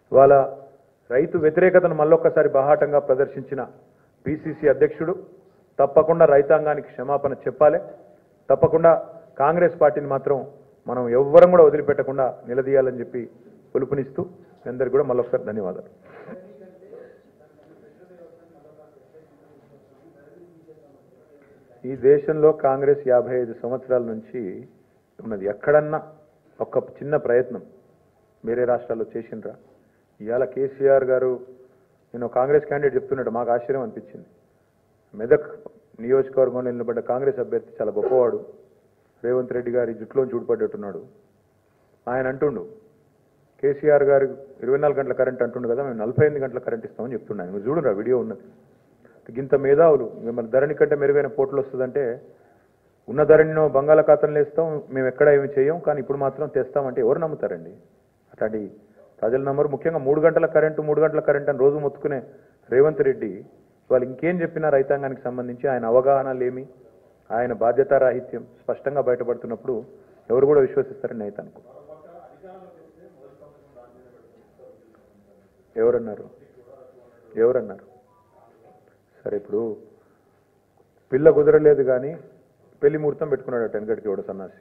ఇవాళ రైతు వ్యతిరేకతను మళ్ళొక్కసారి బాహాటంగా ప్రదర్శించిన పిసిసి అధ్యక్షుడు తప్పకుండా రైతాంగానికి క్షమాపణ చెప్పాలి తప్పకుండా కాంగ్రెస్ పార్టీని మాత్రం మనం ఎవ్వరం కూడా వదిలిపెట్టకుండా నిలదీయాలని చెప్పి పిలుపునిస్తూ మీ అందరికీ కూడా మళ్ళొకసారి ధన్యవాదాలు ఈ దేశంలో కాంగ్రెస్ యాభై ఐదు సంవత్సరాల నుంచి ఉన్నది ఎక్కడన్నా ఒక చిన్న ప్రయత్నం వేరే రాష్ట్రాల్లో చేసిండ్రా ఇవాళ కేసీఆర్ గారు నేను కాంగ్రెస్ క్యాండిడేట్ చెప్తున్నాడు మాకు ఆశ్చర్యం అనిపించింది మెదక్ నియోజకవర్గంలో నిలబడ్డ కాంగ్రెస్ అభ్యర్థి చాలా గొప్పవాడు రేవంత్ రెడ్డి గారి జుట్టులో చూడిపడ్డట్టున్నాడు ఆయన అంటుండు కేసీఆర్ గారు ఇరవై నాలుగు గంటల కరెంట్ అంటుండు కదా మేము నలభై ఎనిమిది గంటల కరెంట్ ఇస్తామని చెప్తున్నాను మీరు చూడరా వీడియో ఉన్నది గింత మేధావులు మిమ్మల్ని ధరణి కంటే మెరుగైన పోర్టులు వస్తుందంటే ఉన్న ధరణినో బంగాళాఖాతంలో వేస్తాం మేము ఎక్కడ ఏమి చేయం కానీ ఇప్పుడు మాత్రం తెస్తామంటే ఎవరు నమ్ముతారండి అట్లాంటి ప్రజలు నమ్మరు ముఖ్యంగా మూడు గంటల కరెంటు మూడు గంటల కరెంట్ అని రోజు మొత్తుకునే రేవంత్ రెడ్డి వాళ్ళు ఇంకేం చెప్పినా రైతాంగానికి సంబంధించి ఆయన అవగాహన లేమి ఆయన బాధ్యతారాహిత్యం స్పష్టంగా బయటపడుతున్నప్పుడు ఎవరు కూడా విశ్వసిస్తారని అయితే అనుకో ఎవరన్నారు ఎవరన్నారు సరే ఇప్పుడు పిల్ల కుదరలేదు కానీ పెళ్లి ముహూర్తం పెట్టుకున్నాడు వెనకటికి ఎవడు సన్నాసి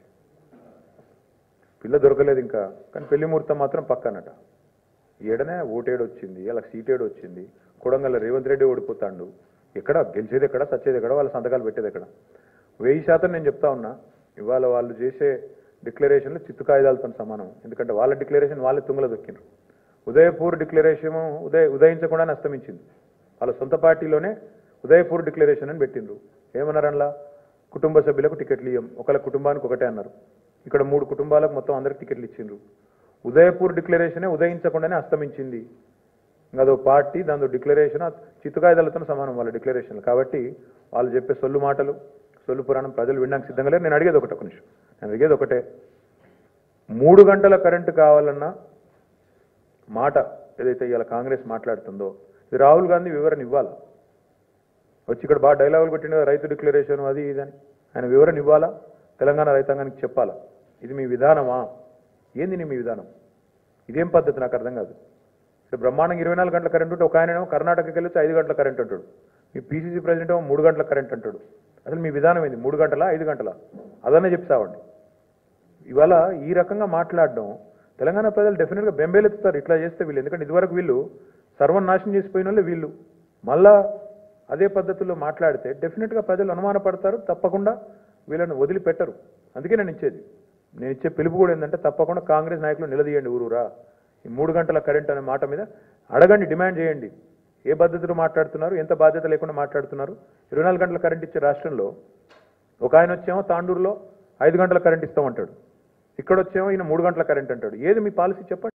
పిల్ల దొరకలేదు ఇంకా కానీ పెళ్లి ముహూర్తం మాత్రం పక్కనట ఏడనే ఓటేడు వచ్చింది అలా సీటేడు వచ్చింది కొడంగల్ రేవంత్ రెడ్డి ఓడిపోతాడు ఎక్కడ గెలిచేది ఎక్కడ సచ్చేది ఎక్కడ వాళ్ళ సంతకాలు పెట్టేది ఎక్కడ వెయ్యి శాతం నేను చెప్తా ఉన్నా ఇవాళ వాళ్ళు చేసే డిక్లరేషన్లు చిత్తు కాగితాలతో సమానం ఎందుకంటే వాళ్ళ డిక్లరేషన్ వాళ్ళే తుంగలో దొక్కినారు ఉదయపూర్ డిక్లరేషన్ ఉదయ ఉదయించకుండానే అస్తమించింది వాళ్ళ సొంత పార్టీలోనే ఉదయపూర్ డిక్లరేషన్ అని పెట్టిండ్రు ఏమన్నారు అందులో కుటుంబ సభ్యులకు టికెట్లు ఇవ్వం ఒకళ్ళ కుటుంబానికి ఒకటే అన్నారు ఇక్కడ మూడు కుటుంబాలకు మొత్తం అందరికి టికెట్లు ఇచ్చిండ్రు ఉదయపూర్ డిక్లరేషనే ఉదయించకుండానే అస్తమించింది ఇంకా అదో పార్టీ దాంతో డిక్లరేషన్ చిత్తుకాయుధాలతో సమానం వాళ్ళ డిక్లరేషన్లు కాబట్టి వాళ్ళు చెప్పే సొల్లు మాటలు సొల్లు పురాణం ప్రజలు వినడానికి సిద్ధంగా లేరు నేను అడిగేది ఒకటి ఒక నిమిషం నేను అడిగేది ఒకటే మూడు గంటల కరెంటు కావాలన్న మాట ఏదైతే ఇవాళ కాంగ్రెస్ మాట్లాడుతుందో ఇది రాహుల్ గాంధీ వివరణ ఇవ్వాలి వచ్చి ఇక్కడ బాగా డైలాగులు కొట్టిన రైతు డిక్లరేషన్ అది ఇది అని ఆయన వివరణ ఇవ్వాలా తెలంగాణ రైతాంగానికి చెప్పాలా ఇది మీ విధానమా ఏంది నీ మీ విధానం ఇదేం పద్ధతి నాకు అర్థం కాదు ఇప్పుడు బ్రహ్మాండంగా ఇరవై నాలుగు గంటల కరెంట్ ఉంటే ఒక ఆయన ఏమో కర్ణాటకకి వెళ్ళి ఐదు గంటల కరెంట్ అంటాడు మీ పీసీసీ ప్రెసిడెంట్ ఏమో మూడు గంటల కరెంట్ అంటాడు అసలు మీ విధానం ఏంది మూడు గంటలా ఐదు గంటలా అదనే చెప్తావండి ఇవాళ ఈ రకంగా మాట్లాడడం తెలంగాణ ప్రజలు డెఫినెట్గా బెంబేలెత్తుతారు ఇట్లా చేస్తే వీళ్ళు ఎందుకంటే ఇదివరకు వీళ్ళు సర్వనాశనం చేసిపోయిన వాళ్ళే వీళ్ళు మళ్ళా అదే పద్ధతిలో మాట్లాడితే డెఫినెట్గా ప్రజలు అనుమానపడతారు తప్పకుండా వీళ్ళని వదిలిపెట్టరు అందుకే నేను ఇచ్చేది నేను ఇచ్చే పిలుపు కూడా ఏంటంటే తప్పకుండా కాంగ్రెస్ నాయకులు నిలదీయండి ఊరూరా ఈ మూడు గంటల కరెంట్ అనే మాట మీద అడగండి డిమాండ్ చేయండి ఏ పద్ధతిలో మాట్లాడుతున్నారు ఎంత బాధ్యత లేకుండా మాట్లాడుతున్నారు ఇరవై నాలుగు గంటల కరెంట్ ఇచ్చే రాష్ట్రంలో ఒక ఆయన వచ్చేమో తాండూరులో ఐదు గంటల కరెంట్ ఇస్తామంటాడు ఇక్కడ వచ్చేమో ఈయన మూడు గంటల కరెంట్ అంటాడు ఏది మీ పాలసీ చెప్పండి